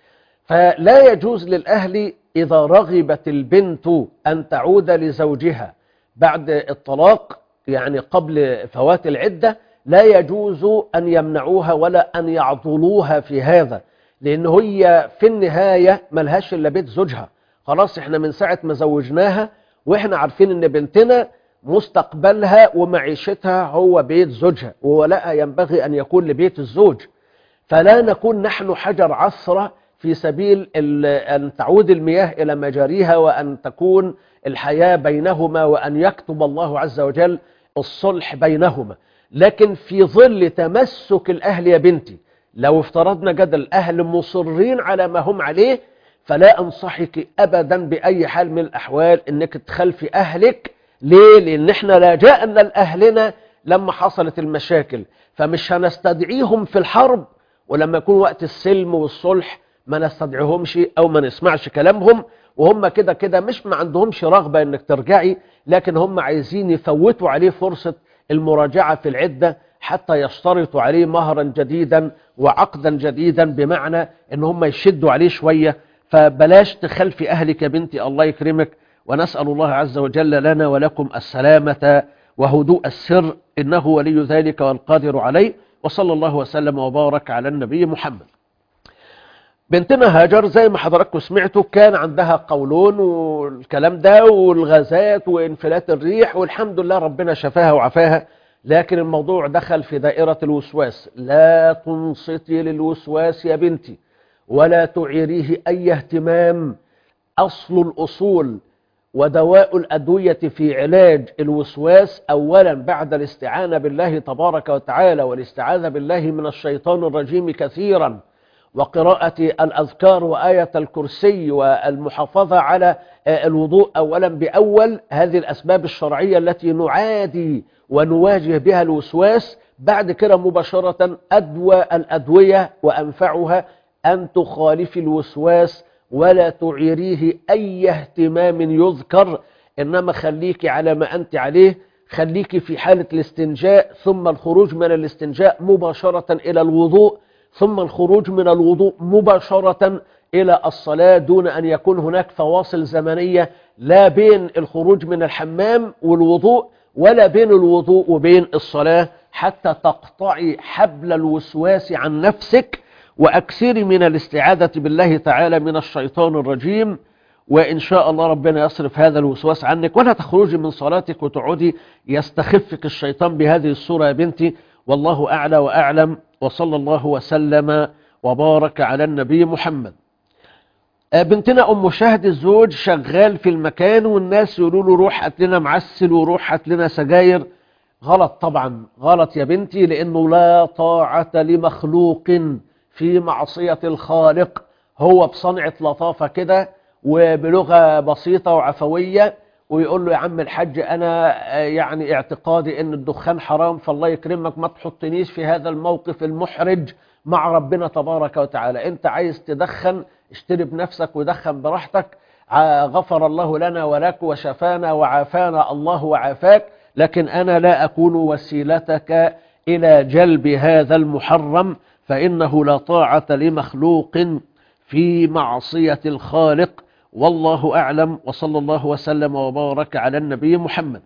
فلا يجوز للأهل إذا رغبت البنت أن تعود لزوجها بعد الطلاق يعني قبل فوات العدة لا يجوز أن يمنعوها ولا أن يعضلوها في هذا لأن هي في النهاية ملهاش إلا بيت زوجها خلاص احنا من ساعة ما زوجناها واحنا عارفين ان بنتنا مستقبلها ومعيشتها هو بيت زوجها وولائها ينبغي أن يكون لبيت الزوج فلا نكون نحن حجر عثرة في سبيل ال- أن تعود المياه إلى مجاريها وأن تكون الحياة بينهما وأن يكتب الله عز وجل الصلح بينهما لكن في ظل تمسك الأهل يا بنتي لو افترضنا جدل الأهل مصرين على ما هم عليه فلا أنصحك أبدا بأي حال من الأحوال أنك تخلفي أهلك ليه؟ لأن احنا لاجأنا لأهلنا لما حصلت المشاكل فمش هنستدعيهم في الحرب ولما يكون وقت السلم والصلح ما نستدعيهمش او ما نسمعش كلامهم وهم كده كده مش ما عندهمش رغبة انك ترجعي لكن هم عايزين يفوتوا عليه فرصة المراجعة في العدة حتى يشترطوا عليه مهرا جديدا وعقدا جديدا بمعنى ان هم يشدوا عليه شوية فبلاش تخلفي اهلك يا بنتي الله يكرمك ونسأل الله عز وجل لنا ولكم السلامة وهدوء السر إنه ولي ذلك والقادر عليه وصلى الله وسلم وبارك على النبي محمد بنتنا هاجر زي ما حضراتكم سمعتوا كان عندها قولون والكلام ده والغازات وانفلات الريح والحمد لله ربنا شفاها وعفاها لكن الموضوع دخل في دائرة الوسواس لا تنصتي للوسواس يا بنتي ولا تعيريه أي اهتمام أصل الأصول ودواء الأدوية في علاج الوسواس أولا بعد الاستعانة بالله تبارك وتعالى والاستعاذة بالله من الشيطان الرجيم كثيرا وقراءة الأذكار وآية الكرسي والمحافظة على الوضوء أولا بأول هذه الأسباب الشرعية التي نعادي ونواجه بها الوسواس بعد كده مباشرة أدوى الأدوية وأنفعها أن تخالفي الوسواس ولا تعيريه أي اهتمام يذكر إنما خليك على ما أنت عليه خليك في حالة الاستنجاء ثم الخروج من الاستنجاء مباشرة إلى الوضوء ثم الخروج من الوضوء مباشرة إلى الصلاة دون أن يكون هناك فواصل زمنية لا بين الخروج من الحمام والوضوء ولا بين الوضوء وبين الصلاة حتى تقطعي حبل الوسواس عن نفسك وأكثري من الاستعاذة بالله تعالى من الشيطان الرجيم وإن شاء الله ربنا يصرف هذا الوسواس عنك ولا تخرجي من صلاتك وتقعدي يستخفك الشيطان بهذه الصورة يا بنتي والله أعلى وأعلم وصلى الله وسلم وبارك على النبي محمد آه، بنتنا أم شهد الزوج شغال في المكان والناس يقولوا له روح هات لنا معسل وروح هات لنا سجاير غلط طبعا غلط يا بنتي لأنه لا طاعة لمخلوق في معصية الخالق هو بصنعة لطافة كده وبلغة بسيطة وعفوية ويقول له يا عم الحاج أنا آه، يعني اعتقادي أن الدخان حرام فالله يكرمك ما تحطنيش في هذا الموقف المحرج مع ربنا تبارك وتعالى أنت عايز تدخن اشتري بنفسك ودخن براحتك ع- غفر الله لنا ولك وشفانا وعافانا الله وعافاك لكن أنا لا أكون وسيلتك إلى جلب هذا المحرم فإنه لا طاعة لمخلوق في معصية الخالق والله أعلم وصلى الله وسلم وبارك على النبي محمد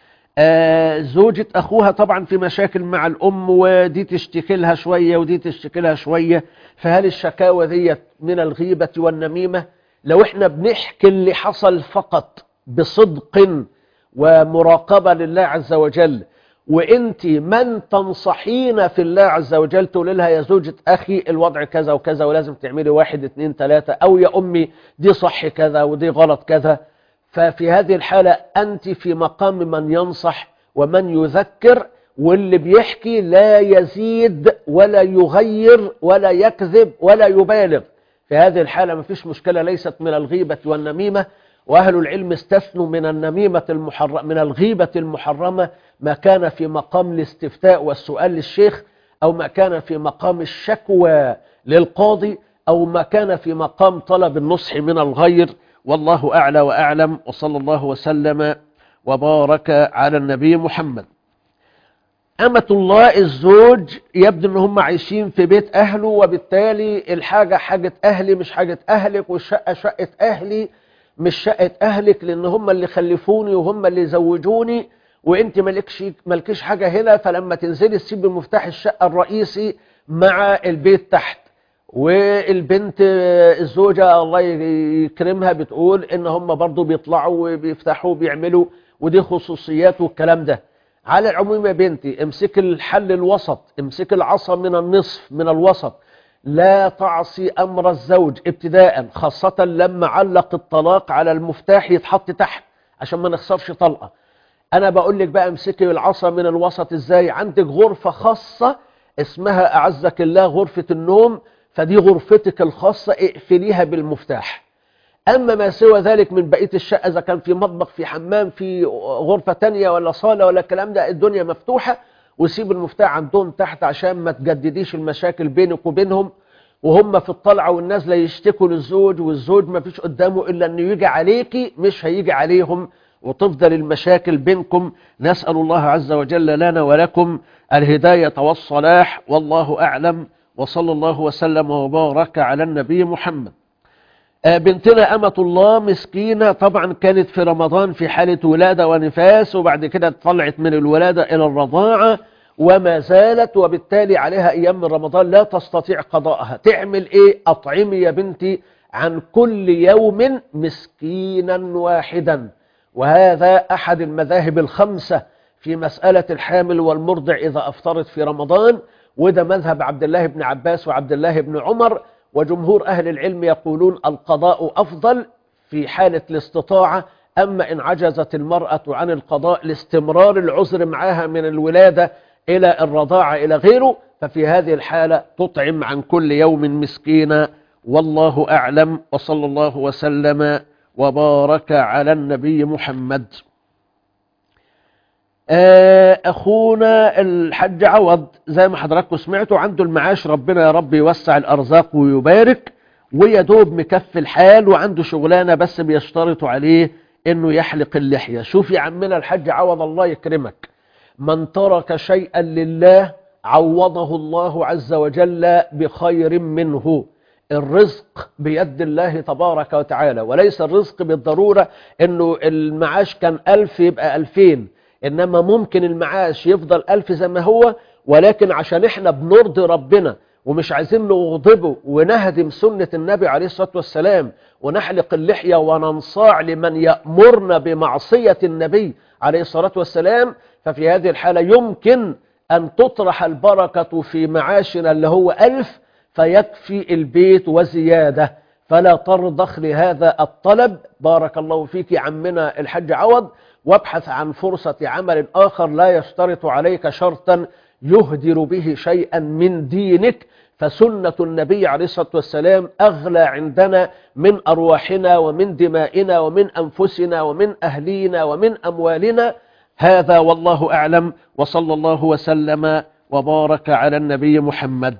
آه، زوجة أخوها طبعا في مشاكل مع الأم ودي تشتكي لها شوية ودي تشتكي لها شوية فهل الشكاوى دي من الغيبة والنميمة لو احنا بنحكي اللي حصل فقط بصدق ومراقبة لله عز وجل وانت من تنصحين في الله عز وجل تقول لها يا زوجة اخي الوضع كذا وكذا ولازم تعملي واحد اتنين تلاتة او يا امي دي صح كذا ودي غلط كذا ففي هذه الحالة أنت في مقام من ينصح ومن يذكر واللي بيحكي لا يزيد ولا يغير ولا يكذب ولا يبالغ في هذه الحالة ما فيش مشكلة ليست من الغيبة والنميمة وأهل العلم استثنوا من النميمة المحرمة من الغيبة المحرمة ما كان في مقام الاستفتاء والسؤال للشيخ أو ما كان في مقام الشكوى للقاضي أو ما كان في مقام طلب النصح من الغير والله أعلى وأعلم وصلى الله وسلم وبارك على النبي محمد أمة الله الزوج يبدو أن هم عايشين في بيت أهله وبالتالي الحاجة حاجة أهلي مش حاجة أهلك والشقة شقة أهلي مش شقة أهلك لأن هم اللي خلفوني وهم اللي زوجوني وانت مالكش مالكيش حاجة هنا فلما تنزلي تسيب مفتاح الشقة الرئيسي مع البيت تحت والبنت الزوجة الله يكرمها بتقول ان هم برضو بيطلعوا وبيفتحوا وبيعملوا ودي خصوصيات والكلام ده على العموم يا بنتي امسك الحل الوسط امسك العصا من النصف من الوسط لا تعصي امر الزوج ابتداء خاصة لما علق الطلاق على المفتاح يتحط تحت عشان ما نخسرش طلقة انا بقول لك بقى امسكي العصا من الوسط ازاي عندك غرفة خاصة اسمها اعزك الله غرفة النوم فدي غرفتك الخاصة اقفليها بالمفتاح أما ما سوى ذلك من بقية الشقة إذا كان في مطبخ في حمام في غرفة تانية ولا صالة ولا الكلام ده الدنيا مفتوحة وسيب المفتاح عندهم تحت عشان ما تجدديش المشاكل بينك وبينهم وهم في الطلعة والنازلة يشتكوا للزوج والزوج ما فيش قدامه إلا أنه يجي عليكي مش هيجي عليهم وتفضل المشاكل بينكم نسأل الله عز وجل لنا ولكم الهداية والصلاح والله أعلم وصلى الله وسلم وبارك على النبي محمد آه، بنتنا أمة الله مسكينة طبعا كانت في رمضان في حالة ولادة ونفاس وبعد كده طلعت من الولادة إلى الرضاعة وما زالت وبالتالي عليها أيام من رمضان لا تستطيع قضاءها تعمل إيه أطعمي يا بنتي عن كل يوم مسكينا واحدا وهذا أحد المذاهب الخمسة في مسألة الحامل والمرضع إذا أفطرت في رمضان وده مذهب عبد الله بن عباس وعبد الله بن عمر وجمهور أهل العلم يقولون القضاء أفضل في حالة الاستطاعة أما إن عجزت المرأة عن القضاء لاستمرار العذر معها من الولادة إلى الرضاعة إلى غيره ففي هذه الحالة تطعم عن كل يوم مسكينا والله أعلم وصلى الله وسلم وبارك على النبي محمد آه، أخونا الحج عوض زي ما حضراتكم سمعتوا عنده المعاش ربنا يا رب يوسع الأرزاق ويبارك ويدوب مكفي الحال وعنده شغلانة بس بيشترطوا عليه انه يحلق اللحية شوف يا عمنا الحج عوض الله يكرمك من ترك شيئا لله عوضه الله عز وجل بخير منه الرزق بيد الله تبارك وتعالى وليس الرزق بالضرورة انه المعاش كان ألف يبقى ألفين انما ممكن المعاش يفضل ألف زي ما هو ولكن عشان احنا بنرضي ربنا ومش عايزين نغضبه ونهدم سنة النبي عليه الصلاة والسلام ونحلق اللحية وننصاع لمن يأمرنا بمعصية النبي عليه الصلاة والسلام ففي هذه الحالة يمكن أن تطرح البركة في معاشنا اللي هو ألف فيكفي البيت وزيادة فلا ترضخ لهذا الطلب بارك الله فيك عمنا الحج عوض وابحث عن فرصة عمل آخر لا يشترط عليك شرطا يهدر به شيئا من دينك فسنة النبي عليه الصلاة والسلام أغلى عندنا من أرواحنا ومن دمائنا ومن أنفسنا ومن أهلينا ومن أموالنا هذا والله أعلم وصلى الله وسلم وبارك على النبي محمد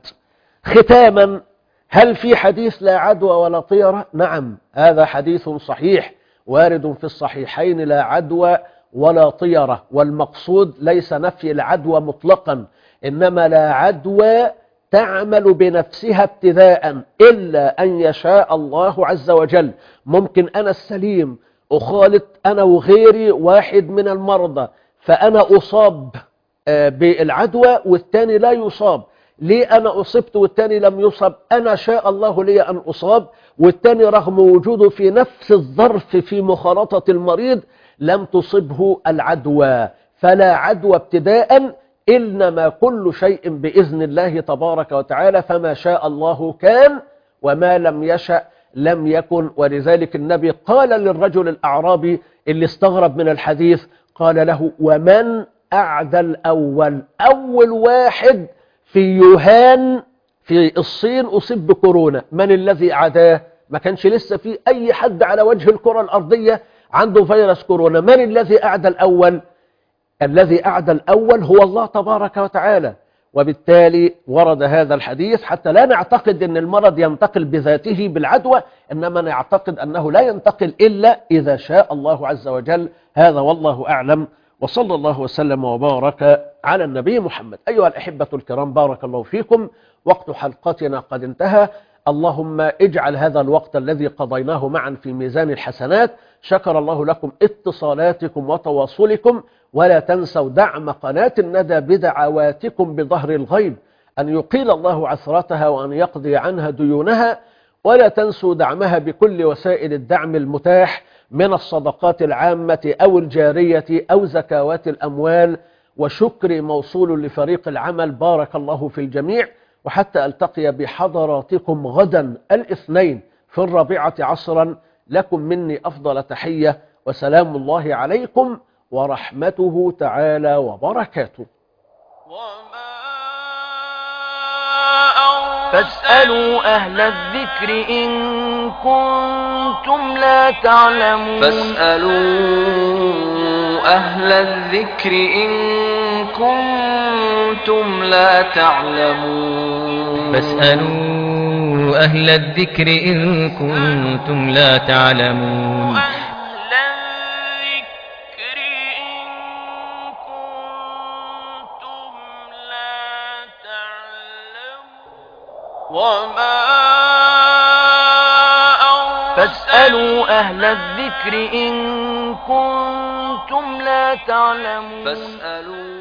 ختاما هل في حديث لا عدوى ولا طيرة نعم هذا حديث صحيح وارد في الصحيحين لا عدوى ولا طيرة والمقصود ليس نفي العدوى مطلقا إنما لا عدوى تعمل بنفسها ابتداء إلا أن يشاء الله عز وجل ممكن أنا السليم أخالط أنا وغيري واحد من المرضى فأنا أصاب بالعدوى والتاني لا يصاب ليه أنا أصبت والتاني لم يصب أنا شاء الله لي أن أصاب والتاني رغم وجوده في نفس الظرف في مخالطة المريض لم تصبه العدوى فلا عدوى ابتداء إنما كل شيء بإذن الله تبارك وتعالى فما شاء الله كان وما لم يشأ لم يكن ولذلك النبي قال للرجل الأعرابي اللي استغرب من الحديث قال له ومن أعدى الأول أول واحد في يوهان في الصين أصيب بكورونا من الذي عداه ما كانش لسه في أي حد على وجه الكرة الأرضية عنده فيروس كورونا من الذي أعدى الأول الذي أعدى الأول هو الله تبارك وتعالى وبالتالي ورد هذا الحديث حتى لا نعتقد أن المرض ينتقل بذاته بالعدوى إنما نعتقد أنه لا ينتقل إلا إذا شاء الله عز وجل هذا والله أعلم وصلى الله وسلم وبارك على النبي محمد أيها الأحبة الكرام بارك الله فيكم وقت حلقتنا قد انتهى اللهم اجعل هذا الوقت الذي قضيناه معا في ميزان الحسنات شكر الله لكم اتصالاتكم وتواصلكم ولا تنسوا دعم قناة الندى بدعواتكم بظهر الغيب أن يقيل الله عثرتها وأن يقضي عنها ديونها ولا تنسوا دعمها بكل وسائل الدعم المتاح من الصدقات العامة أو الجارية أو زكوات الأموال وشكر موصول لفريق العمل بارك الله في الجميع وحتى ألتقي بحضراتكم غدا الاثنين في الرابعة عصرا لكم مني أفضل تحية وسلام الله عليكم ورحمته تعالى وبركاته فاسألوا أهل الذكر إن كنتم لا تعلمون فاسألوا أهل الذكر إن كنتم لا تعلمون فاسألوا أهل الذكر إن كنتم لا تعلمون وما فاسألوا أهل الذكر إن كنتم لا تعلمون فاسألوا